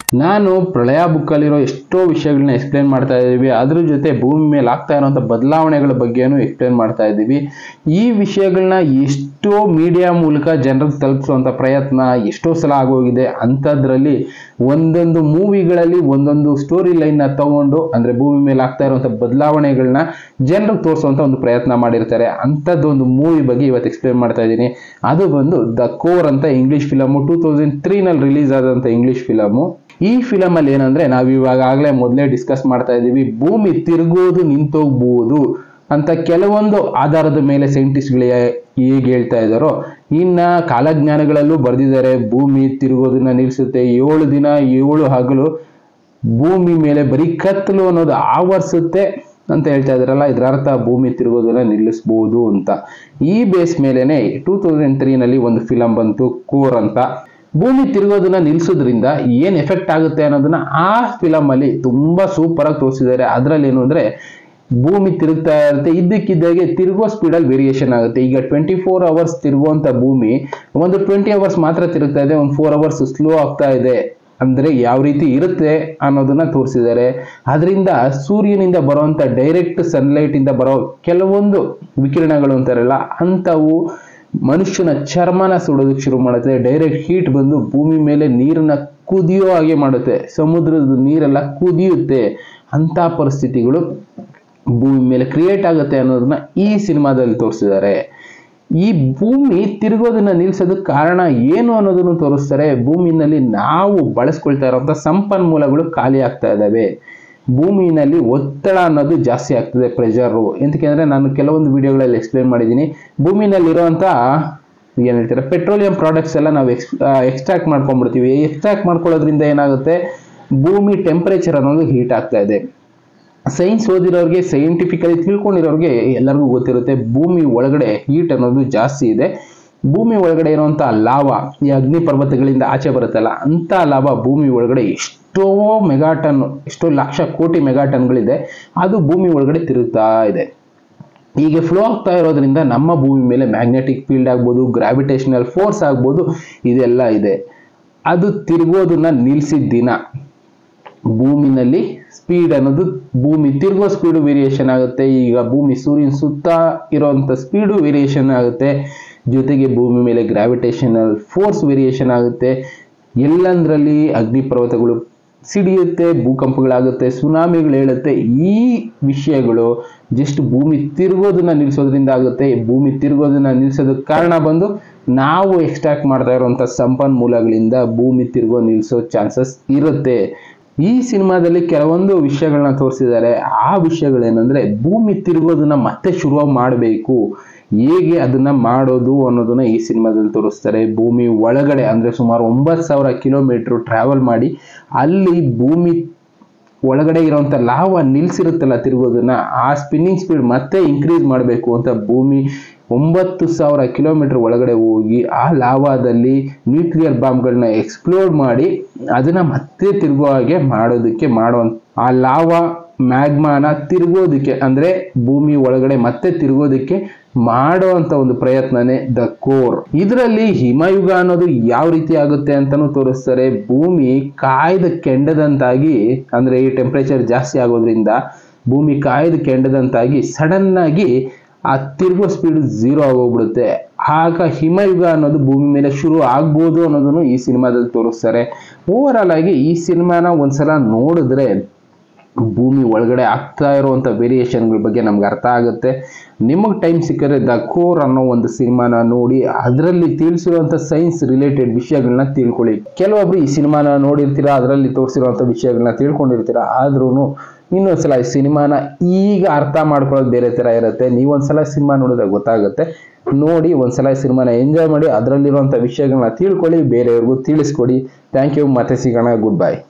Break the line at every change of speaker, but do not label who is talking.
ನಾನು ಪ್ರಳಯ ಬುಕ್ಕಲ್ಲಿರೋ ಎಷ್ಟೋ ವಿಷಯಗಳನ್ನ ಎಕ್ಸ್ಪ್ಲೇನ್ ಮಾಡ್ತಾ ಇದ್ದೀವಿ ಅದ್ರ ಜೊತೆ ಭೂಮಿ ಮೇಲೆ ಆಗ್ತಾ ಇರುವಂಥ ಬದಲಾವಣೆಗಳ ಬಗ್ಗೆನೂ ಎಕ್ಸ್ಪ್ಲೇನ್ ಮಾಡ್ತಾ ಇದ್ದೀವಿ ಈ ವಿಷಯಗಳನ್ನ ಎಷ್ಟೋ ಮೀಡಿಯಾ ಮೂಲಕ ಜನರಿಗೆ ತಲುಪಿಸುವಂಥ ಪ್ರಯತ್ನ ಎಷ್ಟೋ ಸಲ ಆಗೋಗಿದೆ ಅಂಥದ್ರಲ್ಲಿ ಒಂದೊಂದು ಮೂವಿಗಳಲ್ಲಿ ಒಂದೊಂದು ಸ್ಟೋರಿ ಲೈನ್ನ ತಗೊಂಡು ಅಂದರೆ ಭೂಮಿ ಮೇಲೆ ಆಗ್ತಾ ಇರುವಂಥ ಬದಲಾವಣೆಗಳನ್ನ ಜನರಿಗೆ ತೋರಿಸುವಂಥ ಒಂದು ಪ್ರಯತ್ನ ಮಾಡಿರ್ತಾರೆ ಅಂಥದ್ದು ಒಂದು ಮೂವಿ ಬಗ್ಗೆ ಇವತ್ತು ಎಕ್ಸ್ಪ್ಲೇನ್ ಮಾಡ್ತಾ ಇದ್ದೀನಿ ಅದು ಬಂದು ದ ಕೋರ್ ಅಂತ ಇಂಗ್ಲಿಷ್ ಫಿಲಮು ಟೂ ತೌಸಂಡ್ ತ್ರೀನಲ್ಲಿ ರಿಲೀಸ್ ಆದಂಥ ಇಂಗ್ಲಿಷ್ ಫಿಲಮು ಈ ಫಿಲಮ್ ಅಲ್ಲಿ ಏನಂದ್ರೆ ನಾವು ಇವಾಗ ಆಗ್ಲೇ ಮೊದಲೇ ಡಿಸ್ಕಸ್ ಮಾಡ್ತಾ ಇದ್ದೀವಿ ಭೂಮಿ ತಿರುಗೋದು ನಿಂತೋಗ್ಬೋದು ಅಂತ ಕೆಲವೊಂದು ಆಧಾರದ ಮೇಲೆ ಸೈಂಟಿಸ್ಟ್ಗಳು ಹೇಗೆ ಹೇಳ್ತಾ ಇದ್ದಾರೋ ಇನ್ನ ಕಾಲಜ್ಞಾನಗಳಲ್ಲೂ ಬರೆದಿದ್ದಾರೆ ಭೂಮಿ ತಿರುಗೋದನ್ನ ನಿಲ್ಲಿಸುತ್ತೆ ಏಳು ದಿನ ಏಳು ಹಗಲು ಭೂಮಿ ಮೇಲೆ ಬರೀ ಕತ್ತಲು ಅನ್ನೋದು ಆವರಿಸುತ್ತೆ ಅಂತ ಹೇಳ್ತಾ ಇದ್ರಲ್ಲ ಇದರ ಅರ್ಥ ಭೂಮಿ ತಿರುಗೋದನ್ನ ನಿಲ್ಲಿಸ್ಬೋದು ಅಂತ ಈ ಬೇಸ್ ಮೇಲೆನೆ ಟೂ ತೌಸಂಡ್ ತ್ರೀನಲ್ಲಿ ಒಂದು ಫಿಲಂ ಬಂತು ಕೋರ್ ಅಂತ ಭೂಮಿ ತಿರುಗೋದನ್ನ ನಿಲ್ಸೋದ್ರಿಂದ ಏನ್ ಎಫೆಕ್ಟ್ ಆಗುತ್ತೆ ಅನ್ನೋದನ್ನ ಆ ಫಿಲಮ್ ಅಲ್ಲಿ ತುಂಬಾ ಸೂಪರ್ ಆಗಿ ತೋರಿಸಿದ್ದಾರೆ ಅದ್ರಲ್ಲಿ ಏನು ಅಂದ್ರೆ ಭೂಮಿ ತಿರುಗ್ತಾ ಇರುತ್ತೆ ಇದ್ದಕ್ಕಿದ್ದಾಗೆ ತಿರುಗೋ ಸ್ಪೀಡಲ್ಲಿ ವೇರಿಯೇಷನ್ ಆಗುತ್ತೆ ಈಗ ಟ್ವೆಂಟಿ ಫೋರ್ ಅವರ್ಸ್ ತಿರುಗುವಂತ ಭೂಮಿ ಒಂದು ಟ್ವೆಂಟಿ ಅವರ್ಸ್ ಮಾತ್ರ ತಿರುಗ್ತಾ ಇದೆ ಒಂದು ಫೋರ್ ಅವರ್ಸ್ ಸ್ಲೋ ಆಗ್ತಾ ಇದೆ ಅಂದ್ರೆ ಯಾವ ರೀತಿ ಇರುತ್ತೆ ಅನ್ನೋದನ್ನ ತೋರಿಸಿದ್ದಾರೆ ಅದರಿಂದ ಸೂರ್ಯನಿಂದ ಬರುವಂತ ಡೈರೆಕ್ಟ್ ಸನ್ಲೈಟ್ ಇಂದ ಬರೋ ಕೆಲವೊಂದು ವಿಕಿರಣಗಳು ಅಂತಾರಲ್ಲ ಅಂಥವು ಮನುಷ್ಯನ ಚರ್ಮನ ಸುಡೋದಕ್ಕೆ ಶುರು ಮಾಡುತ್ತೆ ಡೈರೆಕ್ಟ್ ಹೀಟ್ ಬಂದು ಭೂಮಿ ಮೇಲೆ ನೀರನ್ನ ಕುದಿಯೋ ಹಾಗೆ ಮಾಡುತ್ತೆ ಸಮುದ್ರದ ನೀರೆಲ್ಲ ಕುದಿಯುತ್ತೆ ಅಂತ ಪರಿಸ್ಥಿತಿಗಳು ಭೂಮಿ ಮೇಲೆ ಕ್ರಿಯೇಟ್ ಆಗುತ್ತೆ ಅನ್ನೋದನ್ನ ಈ ಸಿನಿಮಾದಲ್ಲಿ ತೋರಿಸಿದ್ದಾರೆ ಈ ಭೂಮಿ ತಿರುಗೋದನ್ನ ನಿಲ್ಸೋದಕ್ಕೆ ಕಾರಣ ಏನು ಅನ್ನೋದನ್ನು ತೋರಿಸ್ತಾರೆ ಭೂಮಿನಲ್ಲಿ ನಾವು ಬಳಸ್ಕೊಳ್ತಾ ಇರುವಂತ ಸಂಪನ್ಮೂಲಗಳು ಖಾಲಿ ಆಗ್ತಾ ಇದ್ದಾವೆ ಭೂಮಿನಲ್ಲಿ ಒತ್ತಡ ಅನ್ನೋದು ಜಾಸ್ತಿ ಆಗ್ತದೆ ಪ್ರೆಷರು ಎಂತಕ್ಕೆ ನಾನು ಕೆಲವೊಂದು ವಿಡಿಯೋಗಳಲ್ಲಿ ಎಕ್ಸ್ಪ್ಲೇನ್ ಮಾಡಿದ್ದೀನಿ ಭೂಮಿನಲ್ಲಿರುವಂಥ ಏನು ಹೇಳ್ತಾರೆ ಪೆಟ್ರೋಲಿಯಂ ಪ್ರಾಡಕ್ಟ್ಸ್ ಎಲ್ಲ ನಾವು ಎಕ್ಸ್ ಎಕ್ಸ್ಟ್ರಾಕ್ಟ್ ಮಾಡ್ಕೊಂಡ್ಬಿಡ್ತೀವಿ ಎಕ್ಸ್ಟ್ರಾಕ್ಟ್ ಮಾಡ್ಕೊಳ್ಳೋದ್ರಿಂದ ಏನಾಗುತ್ತೆ ಭೂಮಿ ಟೆಂಪರೇಚರ್ ಅನ್ನೋದು ಹೀಟ್ ಆಗ್ತಾ ಇದೆ ಸೈನ್ಸ್ ಓದಿರೋರಿಗೆ ಸೈಂಟಿಫಿಕಲಿ ತಿಳ್ಕೊಂಡಿರೋರಿಗೆ ಎಲ್ಲರಿಗೂ ಗೊತ್ತಿರುತ್ತೆ ಭೂಮಿ ಒಳಗಡೆ ಹೀಟ್ ಅನ್ನೋದು ಜಾಸ್ತಿ ಇದೆ ಭೂಮಿ ಒಳಗಡೆ ಇರುವಂಥ ಲಾವ ಈ ಅಗ್ನಿ ಪರ್ವತಗಳಿಂದ ಆಚೆ ಬರುತ್ತಲ್ಲ ಅಂಥ ಲಾವ ಭೂಮಿ ಒಳಗಡೆ ಎಷ್ಟೋ ಮೆಗಾಟನ್ ಎಷ್ಟೋ ಲಕ್ಷ ಕೋಟಿ ಮೆಗಾಟನ್ಗಳಿದೆ ಅದು ಭೂಮಿ ಒಳಗಡೆ ತಿರುಗ್ತಾ ಇದೆ ಹೀಗೆ ಫ್ಲೋ ಆಗ್ತಾ ಇರೋದ್ರಿಂದ ನಮ್ಮ ಭೂಮಿ ಮೇಲೆ ಮ್ಯಾಗ್ನೆಟಿಕ್ ಫೀಲ್ಡ್ ಆಗ್ಬೋದು ಗ್ರಾವಿಟೇಷನಲ್ ಫೋರ್ಸ್ ಆಗ್ಬೋದು ಇದೆಲ್ಲ ಇದೆ ಅದು ತಿರುಗೋದನ್ನ ನಿಲ್ಸಿದ ದಿನ ಭೂಮಿನಲ್ಲಿ ಸ್ಪೀಡ್ ಅನ್ನೋದು ಭೂಮಿ ತಿರುಗೋ ಸ್ಪೀಡು ವೇರಿಯೇಷನ್ ಆಗುತ್ತೆ ಈಗ ಭೂಮಿ ಸೂರ್ಯನ ಸುತ್ತ ಇರೋಂಥ ಸ್ಪೀಡು ವೇರಿಯೇಷನ್ ಆಗುತ್ತೆ ಜೊತೆಗೆ ಭೂಮಿ ಮೇಲೆ ಗ್ರಾವಿಟೇಷನಲ್ ಫೋರ್ಸ್ ವೇರಿಯೇಷನ್ ಆಗುತ್ತೆ ಎಲ್ಲಂದ್ರಲ್ಲಿ ಅಗ್ನಿ ಪರ್ವತಗಳು ಸಿಡಿಯುತ್ತೆ ಭೂಕಂಪಗಳಾಗುತ್ತೆ ಸುನಾಮಿಗಳು ಹೇಳುತ್ತೆ ಈ ವಿಷಯಗಳು ಜಸ್ಟ್ ಭೂಮಿ ತಿರುಗೋದನ್ನ ನಿಲ್ಲಿಸೋದ್ರಿಂದ ಆಗುತ್ತೆ ಭೂಮಿ ತಿರುಗೋದನ್ನ ನಿಲ್ಲಿಸೋದಕ್ಕೆ ಕಾರಣ ಬಂದು ನಾವು ಎಕ್ಸ್ಟ್ರಾಕ್ಟ್ ಮಾಡ್ತಾ ಇರುವಂಥ ಸಂಪನ್ಮೂಲಗಳಿಂದ ಭೂಮಿ ತಿರುಗೋ ನಿಲ್ಲಿಸೋ ಚಾನ್ಸಸ್ ಇರುತ್ತೆ ಈ ಸಿನಿಮಾದಲ್ಲಿ ಕೆಲವೊಂದು ವಿಷಯಗಳನ್ನ ತೋರಿಸಿದ್ದಾರೆ ಆ ವಿಷಯಗಳೇನೆಂದ್ರೆ ಭೂಮಿ ತಿರುಗೋದನ್ನ ಮತ್ತೆ ಶುರು ಮಾಡಬೇಕು ಹೇಗೆ ಅದನ್ನ ಮಾಡೋದು ಅನ್ನೋದನ್ನ ಈ ಸಿನಿಮಾದಲ್ಲಿ ತೋರಿಸ್ತಾರೆ ಭೂಮಿ ಒಳಗಡೆ ಅಂದ್ರೆ ಸುಮಾರು ಒಂಬತ್ತು ಸಾವಿರ ಕಿಲೋಮೀಟರ್ ಟ್ರಾವೆಲ್ ಮಾಡಿ ಅಲ್ಲಿ ಭೂಮಿ ಒಳಗಡೆ ಇರೋಂಥ ಲಾವ ನಿಲ್ಸಿರುತ್ತಲ್ಲ ತಿರುಗೋದನ್ನ ಆ ಸ್ಪಿನ್ನಿಂಗ್ ಸ್ಪೀಡ್ ಮತ್ತೆ ಇನ್ಕ್ರೀಸ್ ಮಾಡಬೇಕು ಅಂತ ಭೂಮಿ ಒಂಬತ್ತು ಸಾವಿರ ಕಿಲೋಮೀಟರ್ ಒಳಗಡೆ ಹೋಗಿ ಆ ಲಾವಾದಲ್ಲಿ ನ್ಯೂಕ್ಲಿಯರ್ ಬಾಂಬ್ಗಳನ್ನ ಎಕ್ಸ್ಪ್ಲೋರ್ ಮಾಡಿ ಅದನ್ನ ಮತ್ತೆ ತಿರುಗೋ ಹಾಗೆ ಮಾಡೋದಕ್ಕೆ ಮಾಡುವಂತ ಆ ಲಾವಾ ಮ್ಯಾಗ್ಮಾನ ತಿರುಗೋದಕ್ಕೆ ಅಂದ್ರೆ ಭೂಮಿ ಒಳಗಡೆ ಮತ್ತೆ ತಿರುಗೋದಕ್ಕೆ ಮಾಡುವಂತ ಒಂದು ಪ್ರಯತ್ನನೇ ದ ಕೋರ್ ಇದರಲ್ಲಿ ಹಿಮಯುಗ ಅನ್ನೋದು ಯಾವ ರೀತಿ ಆಗುತ್ತೆ ಅಂತಾನು ತೋರಿಸ್ತಾರೆ ಭೂಮಿ ಕಾಯ್ದ ಕೆಂಡದಂತಾಗಿ ಅಂದ್ರೆ ಈ ಟೆಂಪರೇಚರ್ ಜಾಸ್ತಿ ಆಗೋದ್ರಿಂದ ಭೂಮಿ ಕಾಯ್ದ ಕೆಂಡದಂತಾಗಿ ಸಡನ್ ಆಗಿ ಆ ತಿರುಗೋ ಸ್ಪೀಡ್ ಝೀರೋ ಆಗೋಗ್ಬಿಡುತ್ತೆ ಆಗ ಹಿಮಯುಗ ಅನ್ನೋದು ಭೂಮಿ ಮೇಲೆ ಶುರು ಆಗ್ಬೋದು ಅನ್ನೋದನ್ನು ಈ ಸಿನಿಮಾದಲ್ಲಿ ತೋರಿಸ್ತಾರೆ ಓವರ್ ಆಲ್ ಆಗಿ ಈ ಸಿನಿಮಾನ ಒಂದ್ಸಲ ನೋಡಿದ್ರೆ ಭೂಮಿ ಒಳಗಡೆ ಆಗ್ತಾ ಇರುವಂಥ ವೇರಿಯೇಷನ್ಗಳ ಬಗ್ಗೆ ನಮ್ಗೆ ಅರ್ಥ ಆಗುತ್ತೆ ನಿಮಗೆ ಟೈಮ್ ಸಿಕ್ಕರೆ ದ ಕೋರ್ ಅನ್ನೋ ಒಂದು ಸಿನಿಮಾನ ನೋಡಿ ಅದರಲ್ಲಿ ತಿಳಿಸಿರುವಂಥ ಸೈನ್ಸ್ ರಿಲೇಟೆಡ್ ವಿಷಯಗಳನ್ನ ತಿಳ್ಕೊಳ್ಳಿ ಕೆಲವೊಬ್ರು ಈ ಸಿನಿಮಾನ ನೋಡಿರ್ತೀರಾ ಅದರಲ್ಲಿ ತೋರಿಸಿರುವಂಥ ವಿಷಯಗಳನ್ನ ತಿಳ್ಕೊಂಡಿರ್ತೀರಾ ಆದ್ರೂ ಇನ್ನೊಂದ್ಸಲ ಈ ಸಿನಿಮಾನ ಈಗ ಅರ್ಥ ಮಾಡ್ಕೊಳ್ಳೋದು ಬೇರೆ ಥರ ಇರುತ್ತೆ ನೀವೊಂದ್ಸಲ ಸಿನಿಮಾ ನೋಡಿದ್ರೆ ಗೊತ್ತಾಗುತ್ತೆ ನೋಡಿ ಒಂದ್ಸಲ ಈ ಸಿನಿಮಾನ ಎಂಜಾಯ್ ಮಾಡಿ ಅದರಲ್ಲಿರುವಂಥ ವಿಷಯಗಳನ್ನ ತಿಳ್ಕೊಳ್ಳಿ ಬೇರೆಯವ್ರಿಗೂ ತಿಳಿಸ್ಕೊಡಿ ಥ್ಯಾಂಕ್ ಯು ಮತ್ತೆ ಸಿಗೋಣ ಗುಡ್ ಬೈ